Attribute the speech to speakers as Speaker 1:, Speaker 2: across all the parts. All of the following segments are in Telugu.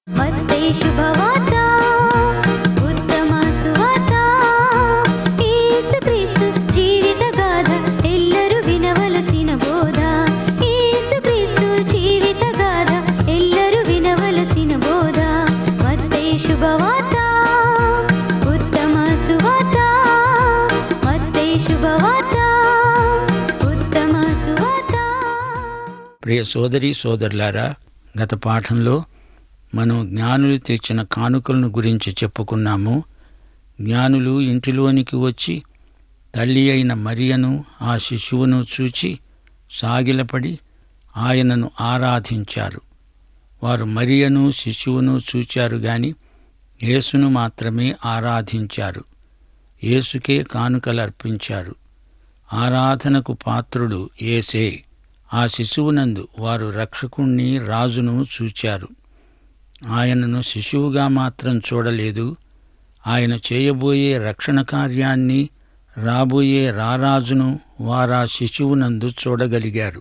Speaker 1: మత్తయి శుభవార్త ఉత్తమ సువార్త యేసుక్రీస్తు జీవిత గాథ ఎల్లరూ వినవలసిన బోధ యేసుక్రీస్తు జీవిత గాథ ఎల్లరూ వినవలసిన బోధ మత్తయి శుభవార్త ఉత్తమ సువార్త మత్తయి శుభవార్త ఉత్తమ సువార్త
Speaker 2: ప్రియ సోదరి సోదరులారా గత పాఠంలో మనం జ్ఞానులు తెచ్చిన కానుకలను గురించి చెప్పుకున్నాము జ్ఞానులు ఇంటిలోనికి వచ్చి తల్లి అయిన మరియను ఆ శిశువును చూచి సాగిలపడి ఆయనను ఆరాధించారు వారు మరియను శిశువును చూచారు గాని యేసును మాత్రమే ఆరాధించారు యేసుకే కానుకలు అర్పించారు ఆరాధనకు పాత్రుడు ఏసే ఆ శిశువునందు వారు రక్షకుణ్ణి రాజును చూచారు ఆయనను శిశువుగా మాత్రం చూడలేదు ఆయన చేయబోయే రక్షణ కార్యాన్ని రాబోయే రారాజును వారా శిశువునందు చూడగలిగారు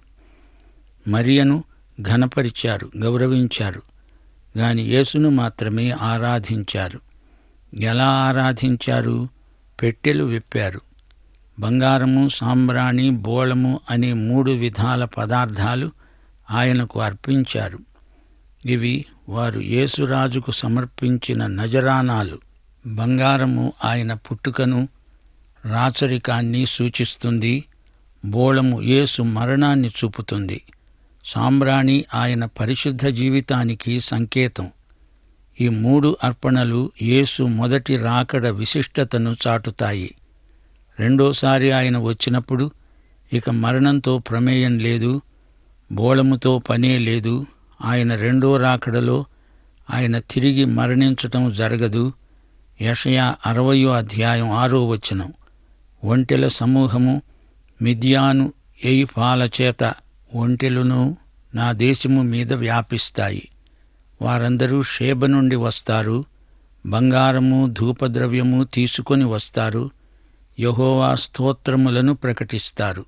Speaker 2: మరియను ఘనపరిచారు గౌరవించారు గాని యేసును మాత్రమే ఆరాధించారు ఎలా ఆరాధించారు పెట్టెలు విప్పారు బంగారము సాంబ్రాణి బోళము అనే మూడు విధాల పదార్థాలు ఆయనకు అర్పించారు ఇవి వారు యేసురాజుకు సమర్పించిన నజరానాలు బంగారము ఆయన పుట్టుకను రాచరికాన్ని సూచిస్తుంది బోళము యేసు మరణాన్ని చూపుతుంది సాంబ్రాణి ఆయన పరిశుద్ధ జీవితానికి సంకేతం ఈ మూడు అర్పణలు యేసు మొదటి రాకడ విశిష్టతను చాటుతాయి రెండోసారి ఆయన వచ్చినప్పుడు ఇక మరణంతో ప్రమేయం లేదు బోళముతో పనే లేదు ఆయన రెండో రాకడలో ఆయన తిరిగి మరణించటం జరగదు యషయా అరవయో అధ్యాయం ఆరో వచనం ఒంటెల సమూహము మిద్యాను ఎయిఫాల చేత ఒంటెలను నా దేశము మీద వ్యాపిస్తాయి వారందరూ షేబ నుండి వస్తారు బంగారము ధూపద్రవ్యము తీసుకొని వస్తారు యహోవా స్తోత్రములను ప్రకటిస్తారు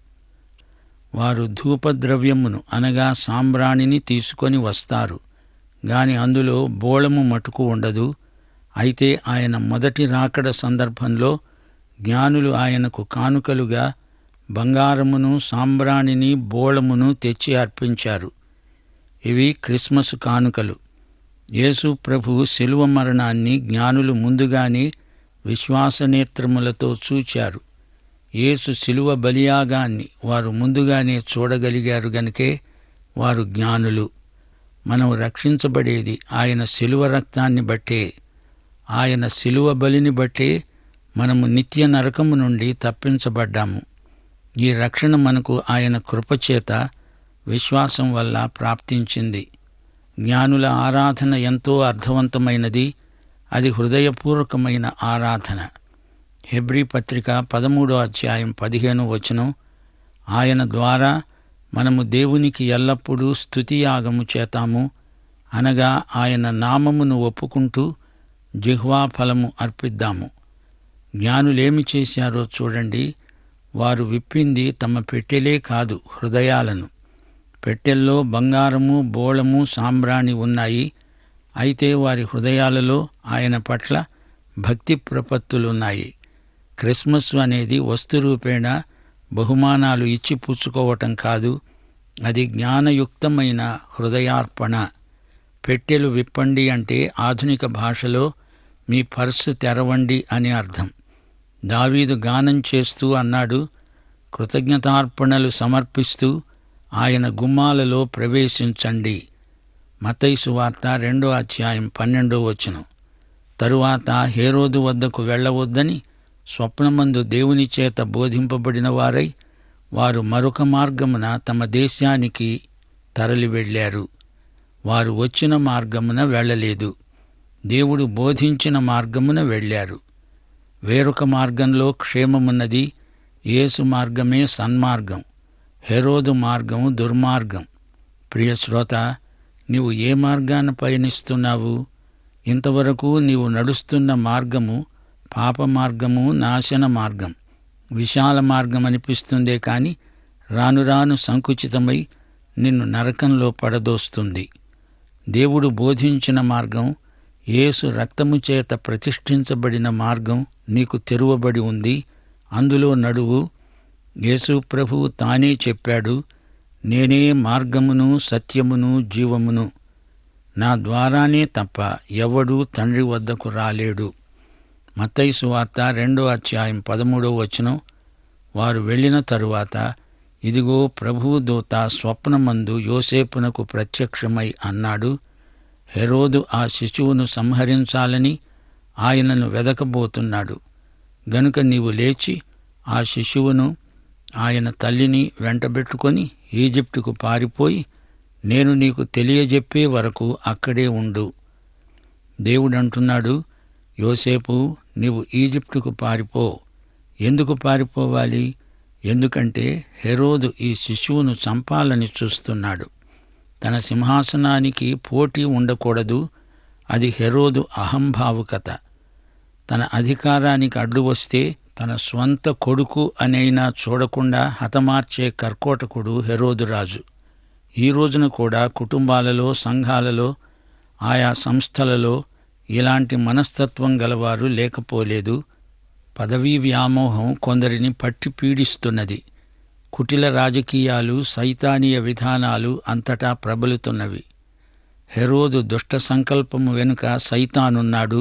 Speaker 2: వారు ధూపద్రవ్యమును అనగా సాంబ్రాణిని తీసుకొని వస్తారు గాని అందులో బోళము మటుకు ఉండదు అయితే ఆయన మొదటి రాకడ సందర్భంలో జ్ఞానులు ఆయనకు కానుకలుగా బంగారమును సాంబ్రాణిని బోళమును తెచ్చి అర్పించారు ఇవి క్రిస్మస్ కానుకలు యేసు ప్రభు శిలువ మరణాన్ని జ్ఞానులు ముందుగానే విశ్వాసనేత్రములతో చూచారు యేసు శిలువ బలియాగాన్ని వారు ముందుగానే చూడగలిగారు గనుకే వారు జ్ఞానులు మనం రక్షించబడేది ఆయన శిలువ రక్తాన్ని బట్టే ఆయన శిలువ బలిని బట్టే మనము నిత్య నరకము నుండి తప్పించబడ్డాము ఈ రక్షణ మనకు ఆయన కృపచేత విశ్వాసం వల్ల ప్రాప్తించింది జ్ఞానుల ఆరాధన ఎంతో అర్థవంతమైనది అది హృదయపూర్వకమైన ఆరాధన హెబ్రీ పత్రిక పదమూడో అధ్యాయం పదిహేను వచనం ఆయన ద్వారా మనము దేవునికి ఎల్లప్పుడూ స్తుతియాగము చేతాము అనగా ఆయన నామమును ఒప్పుకుంటూ జిహ్వా ఫలము అర్పిద్దాము జ్ఞానులేమి చేశారో చూడండి వారు విప్పింది తమ పెట్టెలే కాదు హృదయాలను పెట్టెల్లో బంగారము బోళము సాంబ్రాణి ఉన్నాయి అయితే వారి హృదయాలలో ఆయన పట్ల భక్తి ప్రపత్తులున్నాయి క్రిస్మస్ అనేది వస్తురూపేణ బహుమానాలు ఇచ్చి పుచ్చుకోవటం కాదు అది జ్ఞానయుక్తమైన హృదయార్పణ పెట్టెలు విప్పండి అంటే ఆధునిక భాషలో మీ పర్సు తెరవండి అని అర్థం దావీదు గానం చేస్తూ అన్నాడు కృతజ్ఞతార్పణలు సమర్పిస్తూ ఆయన గుమ్మాలలో ప్రవేశించండి మతైసు వార్త రెండో అధ్యాయం పన్నెండో వచనం తరువాత హేరోదు వద్దకు వెళ్ళవద్దని స్వప్నమందు దేవుని చేత బోధింపబడిన వారై వారు మరొక మార్గమున తమ దేశానికి తరలి వెళ్ళారు వారు వచ్చిన మార్గమున వెళ్ళలేదు దేవుడు బోధించిన మార్గమున వెళ్ళారు వేరొక మార్గంలో క్షేమమున్నది యేసు మార్గమే సన్మార్గం హెరోదు మార్గం దుర్మార్గం ప్రియ శ్రోత నీవు ఏ మార్గాన పయనిస్తున్నావు ఇంతవరకు నీవు నడుస్తున్న మార్గము పాప మార్గము నాశన మార్గం విశాల మార్గం అనిపిస్తుందే కాని రాను రాను సంకుచితమై నిన్ను నరకంలో పడదోస్తుంది దేవుడు బోధించిన మార్గం యేసు రక్తము చేత ప్రతిష్ఠించబడిన మార్గం నీకు తెరువబడి ఉంది అందులో నడువు యేసు ప్రభువు తానే చెప్పాడు నేనే మార్గమును సత్యమును జీవమును నా ద్వారానే తప్ప ఎవడూ తండ్రి వద్దకు రాలేడు మత్తయి వార్త రెండో అధ్యాయం పదమూడో వచనం వారు వెళ్ళిన తరువాత ఇదిగో ప్రభువు దూత స్వప్నమందు యోసేపునకు ప్రత్యక్షమై అన్నాడు హెరోదు ఆ శిశువును సంహరించాలని ఆయనను వెదకబోతున్నాడు గనుక నీవు లేచి ఆ శిశువును ఆయన తల్లిని వెంటబెట్టుకొని ఈజిప్టుకు పారిపోయి నేను నీకు తెలియజెప్పే వరకు అక్కడే ఉండు దేవుడంటున్నాడు యోసేపు నీవు ఈజిప్టుకు పారిపో ఎందుకు పారిపోవాలి ఎందుకంటే హెరోదు ఈ శిశువును చంపాలని చూస్తున్నాడు తన సింహాసనానికి పోటీ ఉండకూడదు అది హెరోదు అహంభావుకత తన అధికారానికి అడ్డు వస్తే తన స్వంత కొడుకు అనైనా చూడకుండా హతమార్చే కర్కోటకుడు హెరోదు రాజు ఈ రోజున కూడా కుటుంబాలలో సంఘాలలో ఆయా సంస్థలలో ఇలాంటి మనస్తత్వం గలవారు లేకపోలేదు పదవీ వ్యామోహం కొందరిని పట్టి పీడిస్తున్నది కుటిల రాజకీయాలు సైతానీయ విధానాలు అంతటా ప్రబలుతున్నవి హెరోదు దుష్ట సంకల్పము వెనుక సైతానున్నాడు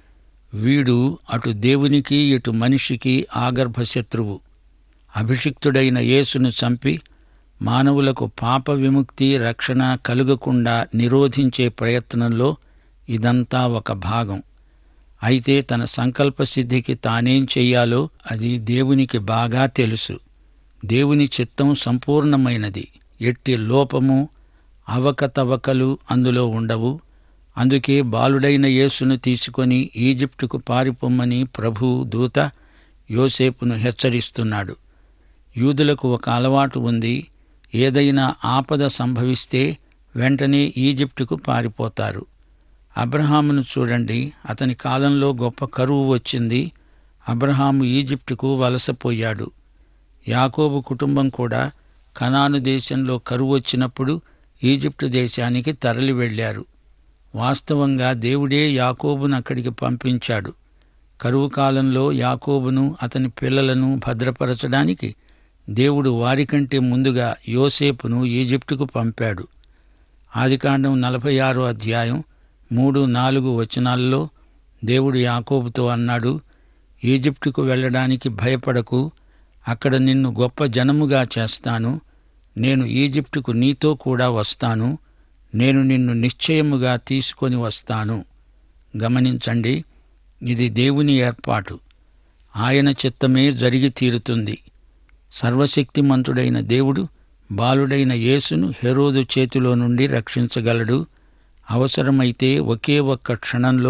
Speaker 2: వీడు అటు దేవునికి ఇటు మనిషికి ఆగర్భ శత్రువు అభిషిక్తుడైన యేసును చంపి మానవులకు పాప విముక్తి రక్షణ కలుగకుండా నిరోధించే ప్రయత్నంలో ఇదంతా ఒక భాగం అయితే తన సంకల్ప సిద్ధికి తానేం చెయ్యాలో అది దేవునికి బాగా తెలుసు దేవుని చిత్తం సంపూర్ణమైనది ఎట్టి లోపము అవకతవకలు అందులో ఉండవు అందుకే బాలుడైన యేసును తీసుకొని ఈజిప్టుకు పారిపోమ్మని ప్రభు దూత యోసేపును హెచ్చరిస్తున్నాడు యూదులకు ఒక అలవాటు ఉంది ఏదైనా ఆపద సంభవిస్తే వెంటనే ఈజిప్టుకు పారిపోతారు అబ్రహామును చూడండి అతని కాలంలో గొప్ప కరువు వచ్చింది అబ్రహాము ఈజిప్టుకు వలసపోయాడు యాకోబు కుటుంబం కూడా కనాను దేశంలో కరువు వచ్చినప్పుడు ఈజిప్టు దేశానికి తరలి వెళ్ళారు వాస్తవంగా దేవుడే యాకోబును అక్కడికి పంపించాడు కరువు కాలంలో యాకోబును అతని పిల్లలను భద్రపరచడానికి దేవుడు వారికంటే ముందుగా యోసేపును ఈజిప్టుకు పంపాడు ఆదికాండం నలభై ఆరో అధ్యాయం మూడు నాలుగు వచనాల్లో దేవుడు యాకోబుతో అన్నాడు ఈజిప్టుకు వెళ్ళడానికి భయపడకు అక్కడ నిన్ను గొప్ప జనముగా చేస్తాను నేను ఈజిప్టుకు నీతో కూడా వస్తాను నేను నిన్ను నిశ్చయముగా తీసుకొని వస్తాను గమనించండి ఇది దేవుని ఏర్పాటు ఆయన చిత్తమే జరిగి తీరుతుంది సర్వశక్తిమంతుడైన దేవుడు బాలుడైన యేసును హెరోదు చేతిలో నుండి రక్షించగలడు అవసరమైతే ఒకే ఒక్క క్షణంలో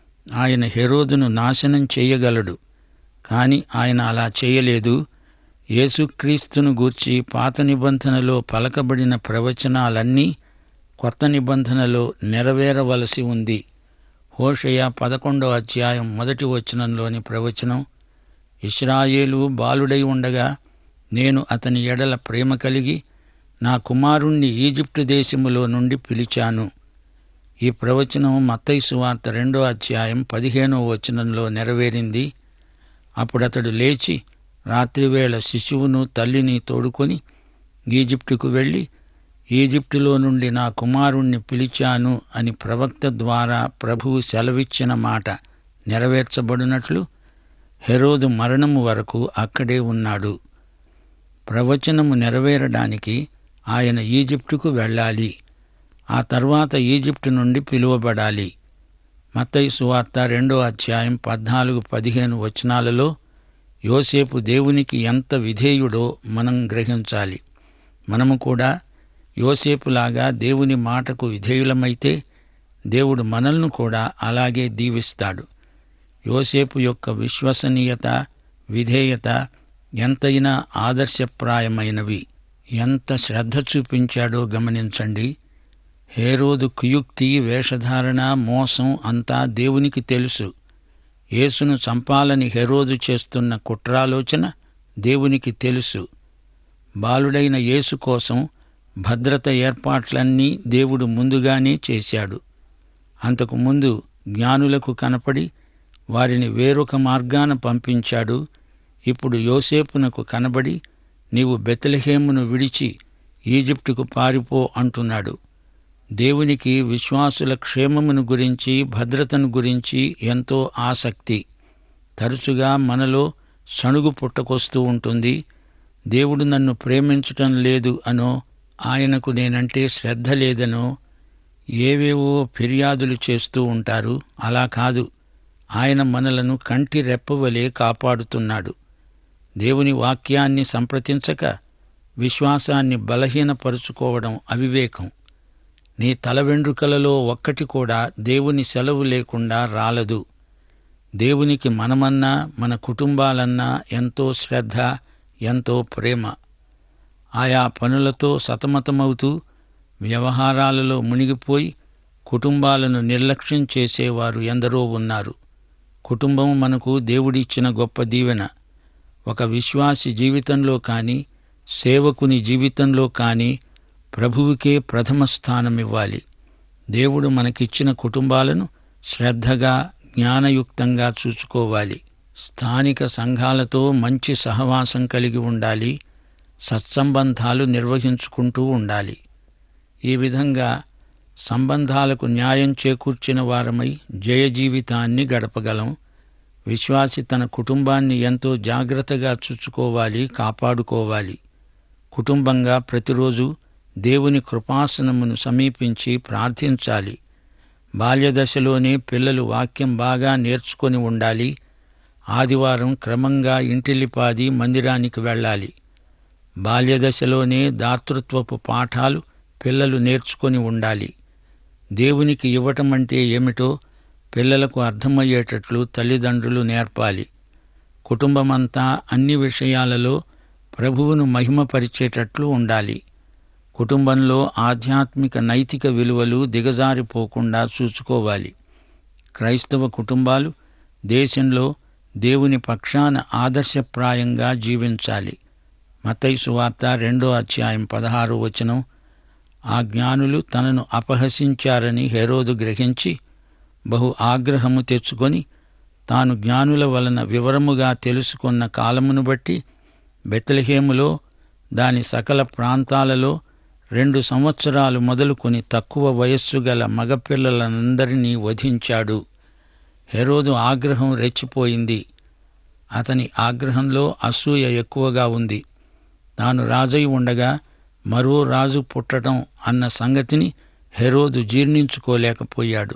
Speaker 2: ఆయన హెరోదును నాశనం చేయగలడు కాని ఆయన అలా చేయలేదు యేసుక్రీస్తును గూర్చి పాత నిబంధనలో పలకబడిన ప్రవచనాలన్నీ కొత్త నిబంధనలో నెరవేరవలసి ఉంది హోషయ పదకొండో అధ్యాయం మొదటి వచనంలోని ప్రవచనం ఇస్రాయేలు బాలుడై ఉండగా నేను అతని ఎడల ప్రేమ కలిగి నా కుమారుణ్ణి ఈజిప్టు దేశములో నుండి పిలిచాను ఈ ప్రవచనం మత్తయి వార్త రెండో అధ్యాయం పదిహేనో వచనంలో నెరవేరింది అప్పుడతడు లేచి రాత్రివేళ శిశువును తల్లిని తోడుకొని ఈజిప్టుకు వెళ్ళి ఈజిప్టులో నుండి నా కుమారుణ్ణి పిలిచాను అని ప్రవక్త ద్వారా ప్రభువు సెలవిచ్చిన మాట నెరవేర్చబడినట్లు హెరోదు మరణము వరకు అక్కడే ఉన్నాడు ప్రవచనము నెరవేరడానికి ఆయన ఈజిప్టుకు వెళ్ళాలి ఆ తర్వాత ఈజిప్టు నుండి పిలువబడాలి మత్తయి సువార్త రెండో అధ్యాయం పద్నాలుగు పదిహేను వచనాలలో యోసేపు దేవునికి ఎంత విధేయుడో మనం గ్రహించాలి మనము కూడా యోసేపులాగా దేవుని మాటకు విధేయులమైతే దేవుడు మనల్ని కూడా అలాగే దీవిస్తాడు యోసేపు యొక్క విశ్వసనీయత విధేయత ఎంతైనా ఆదర్శప్రాయమైనవి ఎంత శ్రద్ధ చూపించాడో గమనించండి హేరోదు కుయుక్తి వేషధారణ మోసం అంతా దేవునికి తెలుసు యేసును చంపాలని హెరోదు చేస్తున్న కుట్రాలోచన దేవునికి తెలుసు బాలుడైన యేసు కోసం భద్రత ఏర్పాట్లన్నీ దేవుడు ముందుగానే చేశాడు అంతకు ముందు జ్ఞానులకు కనపడి వారిని వేరొక మార్గాన పంపించాడు ఇప్పుడు యోసేపునకు కనబడి నీవు బెతలహేమును విడిచి ఈజిప్టుకు పారిపో అంటున్నాడు దేవునికి విశ్వాసుల క్షేమమును గురించి భద్రతను గురించి ఎంతో ఆసక్తి తరచుగా మనలో సణుగు పుట్టకొస్తూ ఉంటుంది దేవుడు నన్ను ప్రేమించటం లేదు అనో ఆయనకు నేనంటే శ్రద్ధ లేదనో ఏవేవో ఫిర్యాదులు చేస్తూ ఉంటారు అలా కాదు ఆయన మనలను కంటి రెప్పవలే కాపాడుతున్నాడు దేవుని వాక్యాన్ని సంప్రదించక విశ్వాసాన్ని బలహీనపరుచుకోవడం అవివేకం నీ తల వెండ్రుకలలో ఒక్కటి కూడా దేవుని సెలవు లేకుండా రాలదు దేవునికి మనమన్నా మన కుటుంబాలన్నా ఎంతో శ్రద్ధ ఎంతో ప్రేమ ఆయా పనులతో సతమతమవుతూ వ్యవహారాలలో మునిగిపోయి కుటుంబాలను నిర్లక్ష్యం చేసేవారు ఎందరో ఉన్నారు కుటుంబం మనకు దేవుడిచ్చిన గొప్ప దీవెన ఒక విశ్వాసి జీవితంలో కానీ సేవకుని జీవితంలో కానీ ప్రభువుకే ప్రథమ స్థానం ఇవ్వాలి దేవుడు మనకిచ్చిన కుటుంబాలను శ్రద్ధగా జ్ఞానయుక్తంగా చూసుకోవాలి స్థానిక సంఘాలతో మంచి సహవాసం కలిగి ఉండాలి సత్సంబంధాలు నిర్వహించుకుంటూ ఉండాలి ఈ విధంగా సంబంధాలకు న్యాయం చేకూర్చిన వారమై జయ జీవితాన్ని గడపగలం విశ్వాసి తన కుటుంబాన్ని ఎంతో జాగ్రత్తగా చూసుకోవాలి కాపాడుకోవాలి కుటుంబంగా ప్రతిరోజు దేవుని కృపాసనమును సమీపించి ప్రార్థించాలి బాల్యదశలోనే పిల్లలు వాక్యం బాగా నేర్చుకొని ఉండాలి ఆదివారం క్రమంగా ఇంటిల్లిపాది మందిరానికి వెళ్ళాలి బాల్యదశలోనే దాతృత్వపు పాఠాలు పిల్లలు నేర్చుకొని ఉండాలి దేవునికి ఇవ్వటం అంటే ఏమిటో పిల్లలకు అర్థమయ్యేటట్లు తల్లిదండ్రులు నేర్పాలి కుటుంబమంతా అన్ని విషయాలలో ప్రభువును మహిమపరిచేటట్లు ఉండాలి కుటుంబంలో ఆధ్యాత్మిక నైతిక విలువలు దిగజారిపోకుండా చూసుకోవాలి క్రైస్తవ కుటుంబాలు దేశంలో దేవుని పక్షాన ఆదర్శప్రాయంగా జీవించాలి మతైసు వార్త రెండో అధ్యాయం పదహారు వచనం ఆ జ్ఞానులు తనను అపహసించారని హెరోదు గ్రహించి బహు ఆగ్రహము తెచ్చుకొని తాను జ్ఞానుల వలన వివరముగా తెలుసుకున్న కాలమును బట్టి బెత్లహేములో దాని సకల ప్రాంతాలలో రెండు సంవత్సరాలు మొదలుకొని తక్కువ వయస్సు గల మగపిల్లలందరినీ వధించాడు హెరోదు ఆగ్రహం రెచ్చిపోయింది అతని ఆగ్రహంలో అసూయ ఎక్కువగా ఉంది తాను రాజై ఉండగా మరో రాజు పుట్టడం అన్న సంగతిని హెరోదు జీర్ణించుకోలేకపోయాడు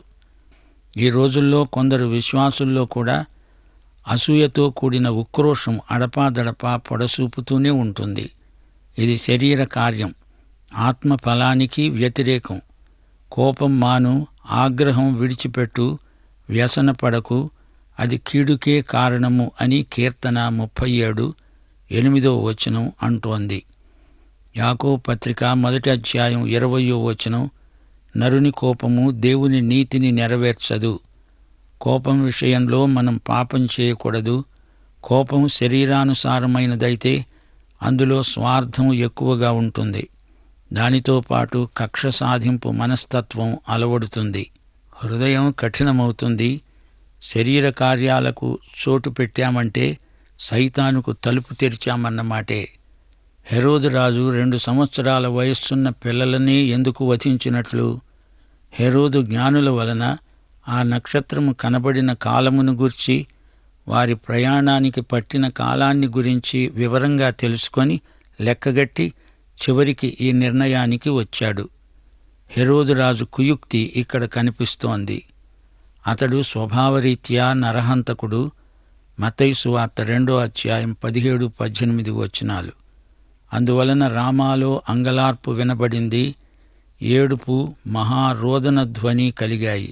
Speaker 2: ఈ రోజుల్లో కొందరు విశ్వాసుల్లో కూడా అసూయతో కూడిన ఉక్రోషం అడపాదడపా పొడసూపుతూనే ఉంటుంది ఇది శరీర కార్యం ఆత్మ ఫలానికి వ్యతిరేకం కోపం మాను ఆగ్రహం విడిచిపెట్టు వ్యసనపడకు అది కీడుకే కారణము అని కీర్తన ముప్పై ఏడు ఎనిమిదో వచనం అంటోంది యాకో పత్రిక మొదటి అధ్యాయం ఇరవయో వచనం నరుని కోపము దేవుని నీతిని నెరవేర్చదు కోపం విషయంలో మనం పాపం చేయకూడదు కోపం శరీరానుసారమైనదైతే అందులో స్వార్థం ఎక్కువగా ఉంటుంది దానితో పాటు కక్ష సాధింపు మనస్తత్వం అలవడుతుంది హృదయం కఠినమవుతుంది శరీర కార్యాలకు చోటు పెట్టామంటే సైతానుకు తలుపు తెరిచామన్నమాటే హెరోదు రాజు రెండు సంవత్సరాల వయస్సున్న పిల్లలనే ఎందుకు వధించినట్లు హెరోదు జ్ఞానుల వలన ఆ నక్షత్రము కనబడిన కాలమును గుర్చి వారి ప్రయాణానికి పట్టిన కాలాన్ని గురించి వివరంగా తెలుసుకొని లెక్కగట్టి చివరికి ఈ నిర్ణయానికి వచ్చాడు హెరోదు రాజు కుయుక్తి ఇక్కడ కనిపిస్తోంది అతడు స్వభావరీత్యా నరహంతకుడు మతైసు వార్త రెండో అధ్యాయం పదిహేడు పద్దెనిమిది వచనాలు అందువలన రామాలో అంగలార్పు వినబడింది ఏడుపు మహారోదన ధ్వని కలిగాయి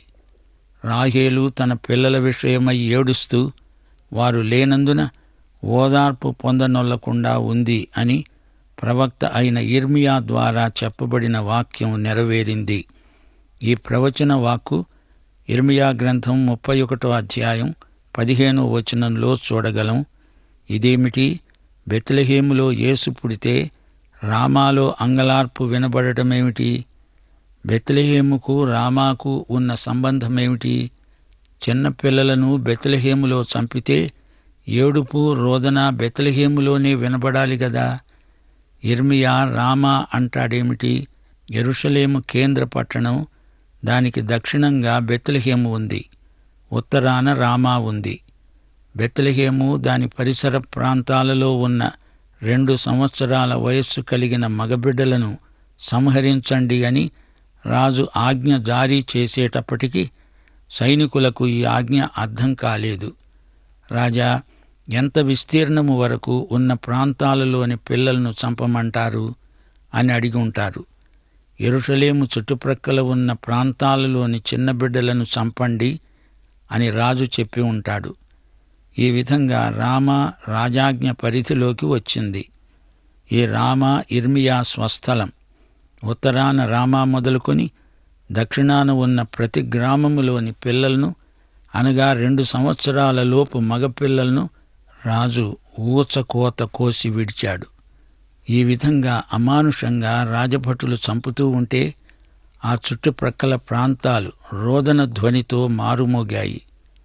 Speaker 2: రాహేలు తన పిల్లల విషయమై ఏడుస్తూ వారు లేనందున ఓదార్పు పొందనొల్లకుండా ఉంది అని ప్రవక్త అయిన ఇర్మియా ద్వారా చెప్పబడిన వాక్యం నెరవేరింది ఈ ప్రవచన వాక్కు ఇర్మియా గ్రంథం ముప్పై ఒకటో అధ్యాయం పదిహేనో వచనంలో చూడగలం ఇదేమిటి బెత్లహేములో యేసు పుడితే రామాలో అంగలార్పు వినబడటమేమిటి బెత్లెహేముకు రామాకు ఉన్న సంబంధమేమిటి చిన్నపిల్లలను బెత్లెహేములో చంపితే ఏడుపు రోదన బెత్లెహేములోనే వినబడాలి గదా ఇర్మియా రామా అంటాడేమిటి ఎరుషలేము కేంద్ర పట్టణం దానికి దక్షిణంగా బెత్లెహేము ఉంది ఉత్తరాన రామా ఉంది బెత్లెహేము దాని పరిసర ప్రాంతాలలో ఉన్న రెండు సంవత్సరాల వయస్సు కలిగిన మగబిడ్డలను సంహరించండి అని రాజు ఆజ్ఞ జారీ చేసేటప్పటికి సైనికులకు ఈ ఆజ్ఞ అర్థం కాలేదు రాజా ఎంత విస్తీర్ణము వరకు ఉన్న ప్రాంతాలలోని పిల్లలను చంపమంటారు అని అడిగి ఉంటారు ఎరుషలేము చుట్టుప్రక్కల ఉన్న ప్రాంతాలలోని చిన్న బిడ్డలను చంపండి అని రాజు చెప్పి ఉంటాడు ఈ విధంగా రామ రాజాజ్ఞ పరిధిలోకి వచ్చింది ఈ రామ ఇర్మియా స్వస్థలం ఉత్తరాన రామా మొదలుకొని దక్షిణాన ఉన్న ప్రతి గ్రామములోని పిల్లలను అనగా రెండు సంవత్సరాల లోపు మగపిల్లలను రాజు ఊచకోత కోసి విడిచాడు ఈ విధంగా అమానుషంగా రాజభటులు చంపుతూ ఉంటే ఆ చుట్టుప్రక్కల ప్రాంతాలు రోదన ధ్వనితో మారుమోగాయి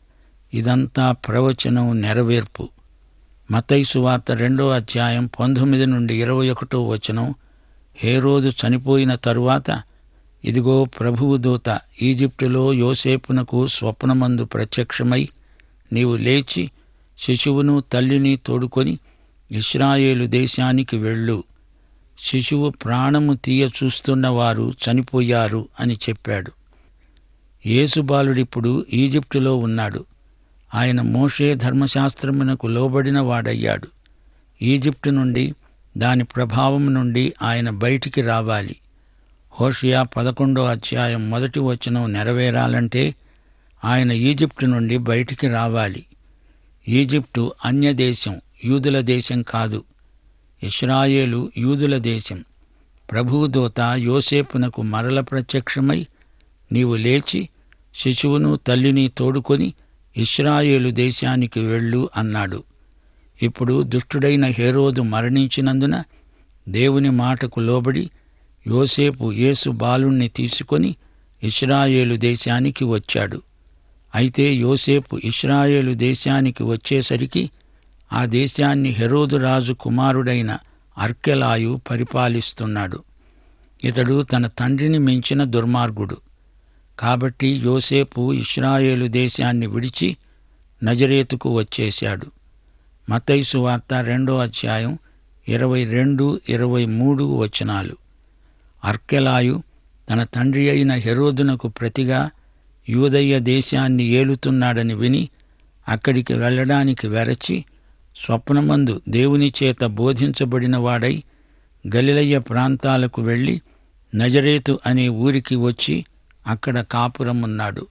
Speaker 2: ఇదంతా ప్రవచనం నెరవేర్పు మతైసు వార్త రెండో అధ్యాయం పంతొమ్మిది నుండి ఇరవై ఒకటో వచనం హేరోదు చనిపోయిన తరువాత ఇదిగో ప్రభువు దూత ఈజిప్టులో యోసేపునకు స్వప్నమందు ప్రత్యక్షమై నీవు లేచి శిశువును తల్లిని తోడుకొని ఇస్రాయేలు దేశానికి వెళ్ళు శిశువు ప్రాణము తీయ చూస్తున్న వారు చనిపోయారు అని చెప్పాడు యేసుబాలుడిప్పుడు ఈజిప్టులో ఉన్నాడు ఆయన మోషే ధర్మశాస్త్రమునకు లోబడిన వాడయ్యాడు ఈజిప్టు నుండి దాని ప్రభావం నుండి ఆయన బయటికి రావాలి హోషియా పదకొండో అధ్యాయం మొదటి వచనం నెరవేరాలంటే ఆయన ఈజిప్టు నుండి బయటికి రావాలి ఈజిప్టు అన్యదేశం యూదుల దేశం కాదు ఇస్రాయేలు యూదుల దేశం ప్రభువుదూత యోసేపునకు మరల ప్రత్యక్షమై నీవు లేచి శిశువును తల్లిని తోడుకొని ఇస్రాయేలు దేశానికి వెళ్ళు అన్నాడు ఇప్పుడు దుష్టుడైన హేరోదు మరణించినందున దేవుని మాటకు లోబడి యోసేపు యేసు బాలుణ్ణి తీసుకొని ఇస్రాయేలు దేశానికి వచ్చాడు అయితే యోసేపు ఇస్రాయేలు దేశానికి వచ్చేసరికి ఆ దేశాన్ని హెరోదు రాజు కుమారుడైన అర్కెలాయు పరిపాలిస్తున్నాడు ఇతడు తన తండ్రిని మించిన దుర్మార్గుడు కాబట్టి యోసేపు ఇస్రాయేలు దేశాన్ని విడిచి నజరేతుకు వచ్చేశాడు మతైసు వార్త రెండో అధ్యాయం ఇరవై రెండు ఇరవై మూడు వచనాలు అర్కెలాయు తన తండ్రి అయిన హెరోదునకు ప్రతిగా యూదయ్య దేశాన్ని ఏలుతున్నాడని విని అక్కడికి వెళ్ళడానికి వెరచి స్వప్నమందు దేవుని చేత బోధించబడిన వాడై గలిలయ్య ప్రాంతాలకు వెళ్ళి నజరేతు అనే ఊరికి వచ్చి అక్కడ కాపురమున్నాడు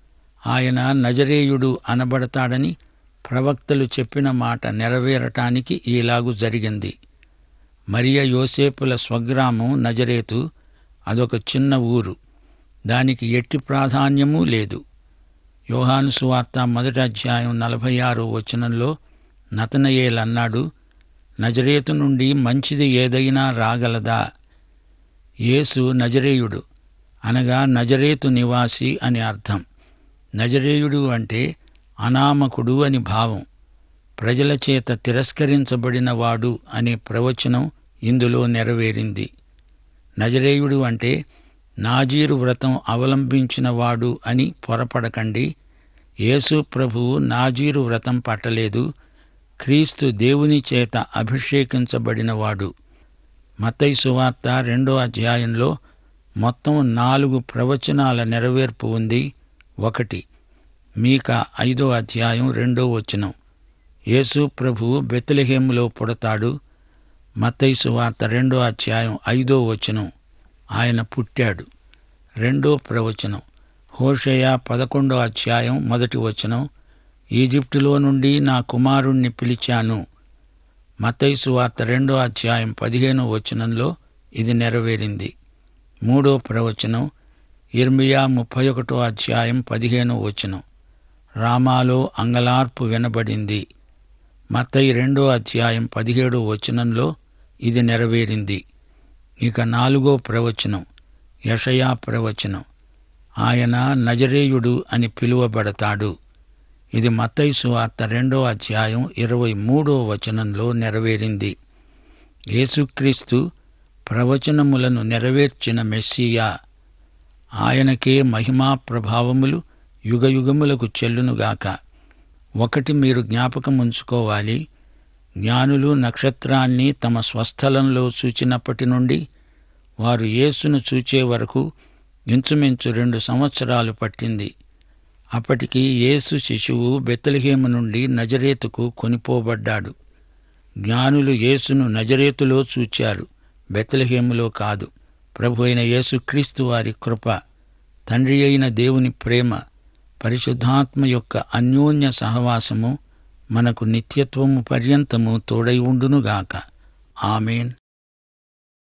Speaker 2: ఆయన నజరేయుడు అనబడతాడని ప్రవక్తలు చెప్పిన మాట నెరవేరటానికి ఈలాగు జరిగింది మరియ యోసేపుల స్వగ్రామం నజరేతు అదొక చిన్న ఊరు దానికి ఎట్టి ప్రాధాన్యమూ లేదు యోహాను సువార్త మొదటి అధ్యాయం నలభై ఆరో వచనంలో నతనయేల్ అన్నాడు నజరేతు నుండి మంచిది ఏదైనా రాగలదా యేసు నజరేయుడు అనగా నజరేతు నివాసి అని అర్థం నజరేయుడు అంటే అనామకుడు అని భావం ప్రజల చేత తిరస్కరించబడినవాడు అనే ప్రవచనం ఇందులో నెరవేరింది నజరేయుడు అంటే నాజీరు వ్రతం అవలంబించినవాడు అని పొరపడకండి యేసు ప్రభువు నాజీరు వ్రతం పట్టలేదు క్రీస్తు దేవుని చేత అభిషేకించబడినవాడు మత్తయి సువార్త రెండో అధ్యాయంలో మొత్తం నాలుగు ప్రవచనాల నెరవేర్పు ఉంది ఒకటి మీక ఐదో అధ్యాయం రెండో వచనం యేసు ప్రభువు బెత్లెహేములో పుడతాడు మత్తయి సువార్త రెండో అధ్యాయం ఐదో వచనం ఆయన పుట్టాడు రెండో ప్రవచనం హోషయ పదకొండో అధ్యాయం మొదటి వచనం ఈజిప్టులో నుండి నా కుమారుణ్ణి పిలిచాను మతైసు వార్త రెండో అధ్యాయం పదిహేనో వచనంలో ఇది నెరవేరింది మూడో ప్రవచనం ఇర్మియా ముప్పై ఒకటో అధ్యాయం పదిహేనో వచనం రామాలో అంగలార్పు వినబడింది మత్తయి రెండో అధ్యాయం పదిహేడో వచనంలో ఇది నెరవేరింది ఇక నాలుగో ప్రవచనం యషయా ప్రవచనం ఆయన నజరేయుడు అని పిలువబడతాడు ఇది మత్తయి వార్త రెండో అధ్యాయం ఇరవై మూడో వచనంలో నెరవేరింది యేసుక్రీస్తు ప్రవచనములను నెరవేర్చిన మెస్సియా ఆయనకే మహిమా ప్రభావములు యుగయుగములకు చెల్లునుగాక ఒకటి మీరు జ్ఞాపకం ఉంచుకోవాలి జ్ఞానులు నక్షత్రాన్ని తమ స్వస్థలంలో చూచినప్పటి నుండి వారు యేసును చూచే వరకు ఇంచుమించు రెండు సంవత్సరాలు పట్టింది అప్పటికి యేసు శిశువు బెత్తలహేము నుండి నజరేతుకు కొనిపోబడ్డాడు జ్ఞానులు యేసును నజరేతులో చూచారు బెత్తలహేములో కాదు ప్రభు అయిన యేసుక్రీస్తు వారి కృప తండ్రి అయిన దేవుని ప్రేమ పరిశుద్ధాత్మ యొక్క అన్యోన్య సహవాసము మనకు నిత్యత్వము పర్యంతము తోడై ఉండునుగాక ఆమెన్